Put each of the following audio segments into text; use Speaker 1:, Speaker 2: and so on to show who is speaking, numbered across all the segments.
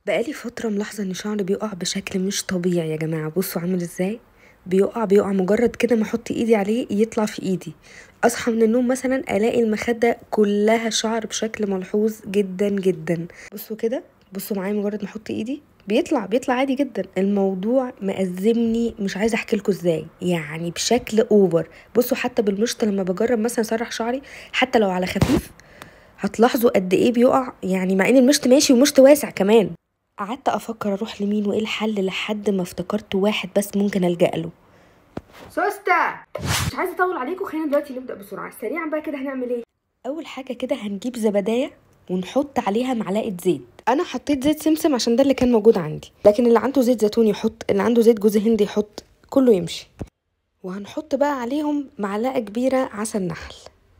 Speaker 1: بقالي فترة ملاحظة ان شعري بيقع بشكل مش طبيعي يا جماعة بصوا عامل ازاي بيقع بيقع مجرد كده ما احط ايدي عليه يطلع في ايدي اصحى من النوم مثلا الاقي المخدة كلها شعر بشكل ملحوظ جدا جدا بصوا كده بصوا معايا مجرد ما احط ايدي بيطلع بيطلع عادي جدا الموضوع مأزمني مش عايزه احكي لكم ازاي يعني بشكل اوفر بصوا حتى بالمشط لما بجرب مثلا اسرح شعري حتى لو على خفيف هتلاحظوا قد ايه بيقع يعني مع ان المشط ماشي ومشط واسع كمان قعدت افكر اروح لمين وايه الحل لحد ما افتكرت واحد بس ممكن الجا له
Speaker 2: سوسته مش عايزه اطول عليكم خلينا دلوقتي نبدا بسرعه سريعا بقى كده هنعمل ايه
Speaker 1: اول حاجه كده هنجيب زبدايه ونحط عليها معلقه زيت انا حطيت زيت سمسم عشان ده اللي كان موجود عندي لكن اللي عنده زيت زيتون يحط اللي عنده زيت جوز هند يحط كله يمشي وهنحط بقى عليهم معلقه كبيره عسل نحل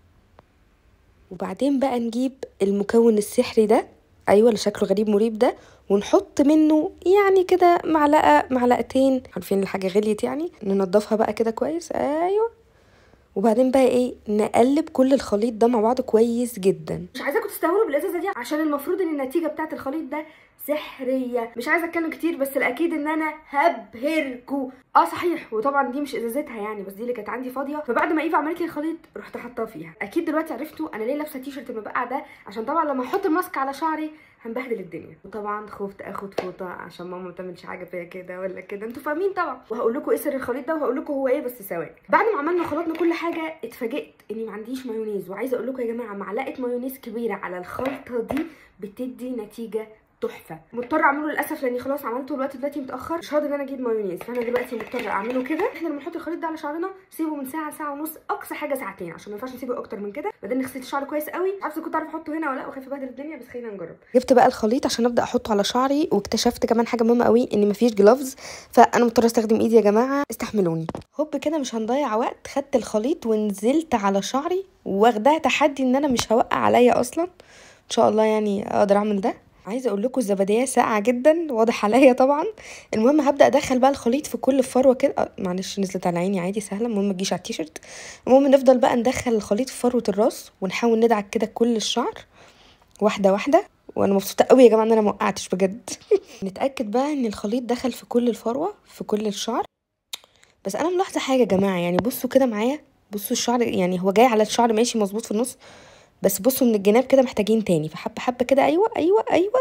Speaker 1: وبعدين بقى نجيب المكون السحري ده ايوه اللي شكله غريب مريب ده ونحط منه يعني كده معلقه معلقتين عارفين الحاجه غليت يعني ننضفها بقى كده كويس ايوه وبعدين بقى ايه نقلب كل الخليط ده مع بعض كويس جدا
Speaker 2: مش عايزاكم تستهونوا بالازازه دي عشان المفروض ان النتيجه بتاعه الخليط ده سحريه مش عايزه اتكلم كتير بس الاكيد ان انا هبهركوا اه صحيح وطبعا دي مش ازازتها يعني بس دي اللي كانت عندي فاضيه فبعد ما ايفا عملت لي الخليط رحت حاطاه فيها اكيد دلوقتي عرفتوا انا ليه لابسه تيشرت المبقع ده عشان طبعا لما احط الماسك على شعري هنبهدل الدنيا وطبعا خفت اخد فوطه عشان ماما ما تعملش حاجه فيا كده ولا كده انتوا فاهمين طبعا وهقول لكم ايه سر الخليط ده وهقول لكم هو ايه بس ثواني بعد ما عملنا خلطنا كل حاجه اتفاجئت اني ما عنديش مايونيز وعايزه اقول لكم يا جماعه معلقه مايونيز كبيره على الخلطه دي بتدي نتيجه تحفه مضطره اعمله للاسف لاني خلاص عملته الوقت دلوقتي متاخر مش هقدر ان انا اجيب مايونيز فانا دلوقتي مضطره اعمله كده احنا لما نحط الخليط ده على شعرنا سيبه من ساعه ساعه ونص اقصى حاجه ساعتين عشان ما ينفعش نسيبه اكتر من كده بعدين نغسل الشعر كويس قوي عارفه كنت اعرف احطه هنا ولا لا وخايفه ابهدل الدنيا بس خلينا نجرب
Speaker 1: جبت بقى الخليط عشان ابدا احطه على شعري واكتشفت كمان حاجه مهمه قوي ان مفيش جلوفز فانا مضطره استخدم ايدي يا جماعه استحملوني هوب كده مش هنضيع وقت خدت الخليط ونزلت على شعري واخداها تحدي ان انا مش هوقع عليا اصلا ان شاء الله يعني اقدر اعمل ده عايزه اقول لكم الزبديه ساقعه جدا واضح عليا طبعا المهم هبدا ادخل بقى الخليط في كل فروه كده آه، معلش نزلت على عيني عادي سهله المهم ما تجيش على التيشيرت المهم نفضل بقى ندخل الخليط في فروه الراس ونحاول ندعك كده كل الشعر واحده واحده وانا مبسوطه قوي يا جماعه ان انا ما وقعتش بجد نتاكد بقى ان الخليط دخل في كل الفروه في كل الشعر بس انا ملاحظه حاجه يا جماعه يعني بصوا كده معايا بصوا الشعر يعني هو جاي على الشعر ماشي مظبوط في النص بس بصوا من الجناب كده محتاجين تاني فحبه حبه كده ايوه ايوه ايوه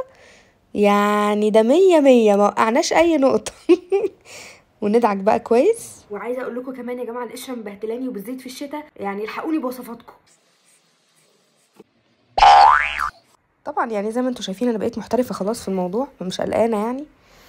Speaker 1: يعني ده مية مية ما وقعناش اي نقطه وندعك بقى كويس
Speaker 2: وعايزه اقول لكم كمان يا جماعه القشره مبهدلاني وبالذات في الشتاء يعني الحقوني بوصفاتكم
Speaker 1: طبعا يعني زي ما انتم شايفين انا بقيت محترفه خلاص في الموضوع مش قلقانه يعني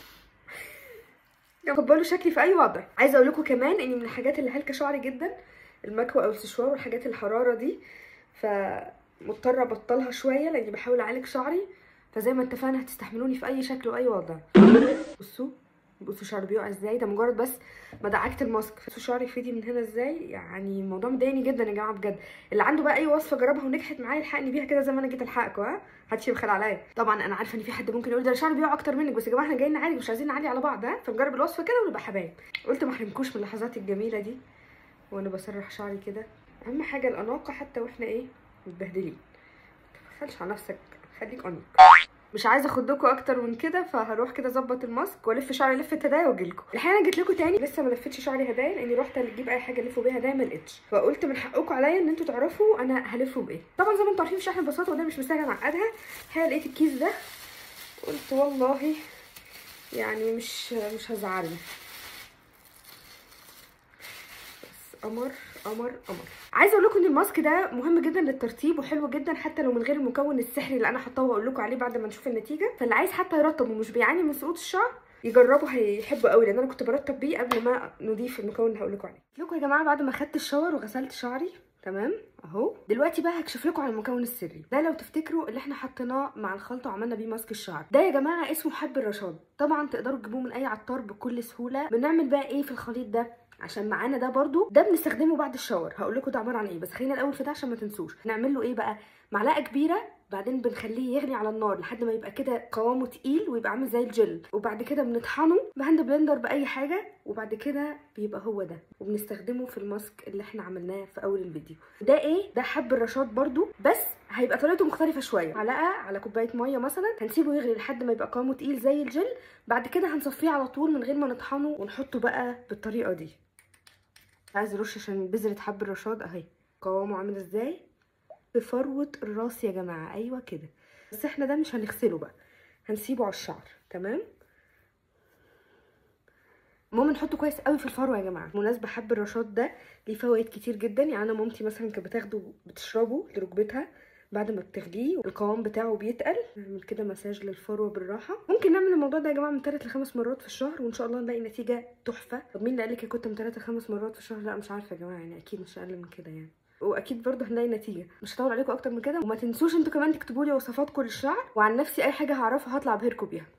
Speaker 2: تقبلوا شكلي في اي وضع عايزه اقول لكم كمان اني من الحاجات اللي هلكه شعري جدا المكوى او السشوار والحاجات الحراره دي فمضطره ابطلها شويه لاني بحاول اعالج شعري فزي ما اتفقنا هتستحملوني في اي شكل واي وضع بصوا بصوا شعري بيقع ازاي ده مجرد بس ما دعكت الماسك بصوا شعري فيدي من هنا ازاي يعني الموضوع مضايقني جدا يا جماعه بجد اللي عنده بقى اي وصفه جربها ونجحت معايا الحقني بيها كده زي ما انا جيت الحقكم ها محدش يبخل عليا طبعا انا عارفه ان في حد ممكن يقول ده شعري بيقع اكتر منك بس يا جماعه احنا جايين نعالج مش عايزين نعلي على بعض ها فنجرب الوصفه كده ونبقى حبايب قلت ما احرمكوش من اللحظات الجميله دي وانا بسرح شعري كده اهم حاجه الاناقه حتى واحنا ايه متبهدلين متبخلش على نفسك خليك انيق مش عايزه اخدكم اكتر من كده فهروح كده اظبط الماسك والف شعري لفه هدايا واجيلكم الحقيقه انا جيت لكم تاني لسه ما لفتش شعري هدايا لاني رحت اجيب اي حاجه الفه بيها هدايا ما لقيتش فقلت من حقكم عليا ان انتوا تعرفوا انا هلفه بايه طبعا زي ما انتوا عارفين في شحن ببساطه وده مش مستاهل اعقدها الحقيقه لقيت الكيس ده قلت والله يعني مش مش هزعلني بس قمر قمر قمر عايزه اقول لكم ان الماسك ده مهم جدا للترطيب وحلو جدا حتى لو من غير المكون السحري اللي انا حاطاه واقول لكم عليه بعد ما نشوف النتيجه فاللي عايز حتى يرطب ومش بيعاني من سقوط الشعر يجربوا هيحبوا قوي لان انا كنت برطب بيه قبل ما نضيف المكون اللي هقول لكم عليه لكم يا جماعه بعد ما خدت الشاور وغسلت شعري تمام اهو دلوقتي بقى هكشف لكم على المكون السري ده لو تفتكروا اللي احنا حطيناه مع الخلطه وعملنا بيه ماسك الشعر ده يا جماعه اسمه حب الرشاد طبعا تقدروا تجيبوه من اي عطار بكل سهوله بنعمل بقى ايه في الخليط ده عشان معانا ده برضو ده بنستخدمه بعد الشاور هقول لكم ده عباره عن ايه بس خلينا الاول في ده عشان ما تنسوش نعمل له ايه بقى معلقه كبيره بعدين بنخليه يغلي على النار لحد ما يبقى كده قوامه تقيل ويبقى عامل زي الجل وبعد كده بنطحنه بهاند بلندر باي حاجه وبعد كده بيبقى هو ده وبنستخدمه في الماسك اللي احنا عملناه في اول الفيديو ده ايه ده حب الرشاد برضو بس هيبقى طريقته مختلفه شويه معلقه على كوبايه ميه مثلا هنسيبه يغلي لحد ما يبقى قوامه تقيل زي الجل بعد كده هنصفيه على طول من غير ما نطحنه ونحطه بقى بالطريقه دي عايز ارش عشان بذره حب الرشاد اهي قوامه عامل ازاي في فروه الراس يا جماعه ايوه كده بس احنا ده مش هنغسله بقى هنسيبه على الشعر تمام المهم نحطه كويس قوي في الفروه يا جماعه بالمناسبه حب الرشاد ده ليه فوائد كتير جدا يعني انا مامتي مثلا كانت بتاخده بتشربه لركبتها بعد ما بتغليه القوام بتاعه بيتقل نعمل كده مساج للفروه بالراحه ممكن نعمل الموضوع ده يا جماعه من 3 ل 5 مرات في الشهر وان شاء الله نلاقي نتيجه تحفه طب مين اللي قال لك يا كنت من 3 ل 5 مرات في الشهر لا مش عارفه يا جماعه يعني اكيد مش اقل من كده يعني واكيد برضه هنلاقي نتيجه مش هطول عليكم اكتر من كده وما تنسوش انتوا كمان تكتبوا لي وصفاتكم للشعر وعن نفسي اي حاجه هعرفها هطلع ابهركم بيها